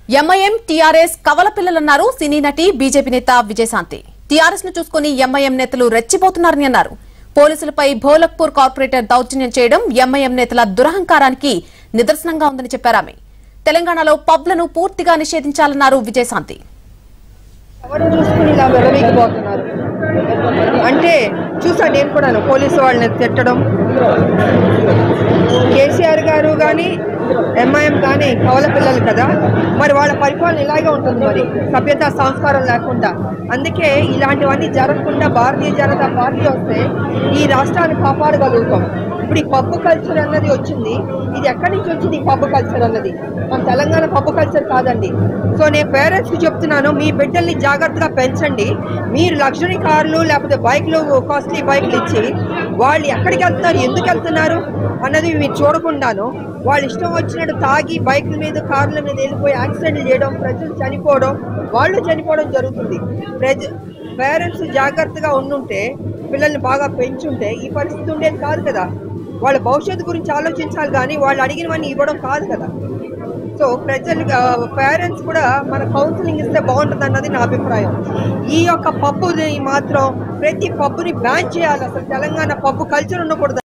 MIM TRS కవల పిల్లలన్నారు సినీ నటి BJP నేత విజయశాంతి టీఆర్ఎస్ ను చూసుకుని ఎంఐఎం నేతలు రెచ్చిపోతున్నారని అన్నారు పోలీసులపై భోలక్పూర్ కార్పొరేటర్ దౌర్జన్యం చేయడం ఎంఐఎం నేతల దురహంకారానికి నిదర్శనంగా ఉందని చెప్పారు ఆమె తెలంగాణలో పబ్లను పూర్తిగా నిషేధించాలన్నారు విజయశాంతి ఎవరు చూసుకుని ఇలా విరవీగిపోతున్నారు అంటే చూసా నేను కూడాను పోలీసు వాళ్ళని తిట్టడం కేసీఆర్ గారు కానీ ఎంఐఎం కానీ కవల పిల్లలు కదా మరి వాళ్ళ పరిపాలన ఇలాగే ఉంటుంది మరి సభ్యత సంస్కారం లేకుండా అందుకే ఇలాంటివన్నీ జరగకుండా భారతీయ జనతా పార్టీ వస్తే ఈ రాష్ట్రాన్ని కాపాడగలుగుతాం ఇప్పుడు ఈ పబ్బు కల్చర్ అన్నది వచ్చింది ఇది ఎక్కడి నుంచి వచ్చింది ఈ పబ్బు కల్చర్ అన్నది మన తెలంగాణ పబ్బు కల్చర్ కాదండి సో నేను పేరెంట్స్కి చెప్తున్నాను మీ బిడ్డల్ని జాగ్రత్తగా పెంచండి మీరు లగ్జరీ కార్లు లేకపోతే బైక్లు కాస్ట్లీ బైక్లు ఇచ్చి వాళ్ళు ఎక్కడికి వెళ్తున్నారు ఎందుకు వెళ్తున్నారు అన్నది మీరు చూడకుండాను వాళ్ళు ఇష్టం వచ్చినట్టు తాగి బైక్ల మీద కార్ల మీద వెళ్ళిపోయి యాక్సిడెంట్లు చేయడం ప్రజలు చనిపోవడం వాళ్ళు చనిపోవడం జరుగుతుంది ప్రజ పేరెంట్స్ జాగ్రత్తగా ఉండుంటే పిల్లల్ని బాగా పెంచుంటే ఈ పరిస్థితి ఉండేది కాదు కదా వాళ్ళ భవిష్యత్తు గురించి ఆలోచించాలి కానీ వాళ్ళు అడిగినవన్నీ ఇవ్వడం కాదు కదా సో ప్రజలు పేరెంట్స్ కూడా మన కౌన్సిలింగ్ ఇస్తే బాగుంటుంది అన్నది నా అభిప్రాయం ఈ యొక్క పబ్బుని మాత్రం ప్రతి పబ్బుని బ్యాన్ చేయాలి అసలు తెలంగాణ పబ్బు కల్చర్ ఉండకూడదు